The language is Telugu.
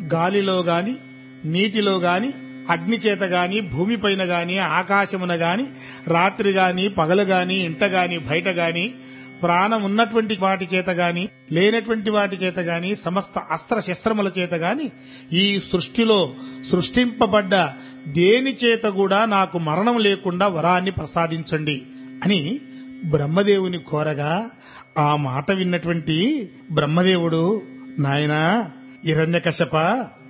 గాలిలో గాని నీటిలో గాని అగ్ని చేత గాని భూమిపైన గాని ఆకాశమున గాని రాత్రి గాని పగలు గాని ఇంట గాని బయట గాని ప్రాణం ఉన్నటువంటి వాటి చేత గాని లేనటువంటి వాటి చేత గాని సమస్త అస్త్ర శస్త్రముల చేత గాని ఈ సృష్టిలో సృష్టింపబడ్డ దేని చేత కూడా నాకు మరణం లేకుండా వరాన్ని ప్రసాదించండి అని బ్రహ్మదేవుని కోరగా ఆ మాట విన్నటువంటి బ్రహ్మదేవుడు నాయనా హిరణ్యకశప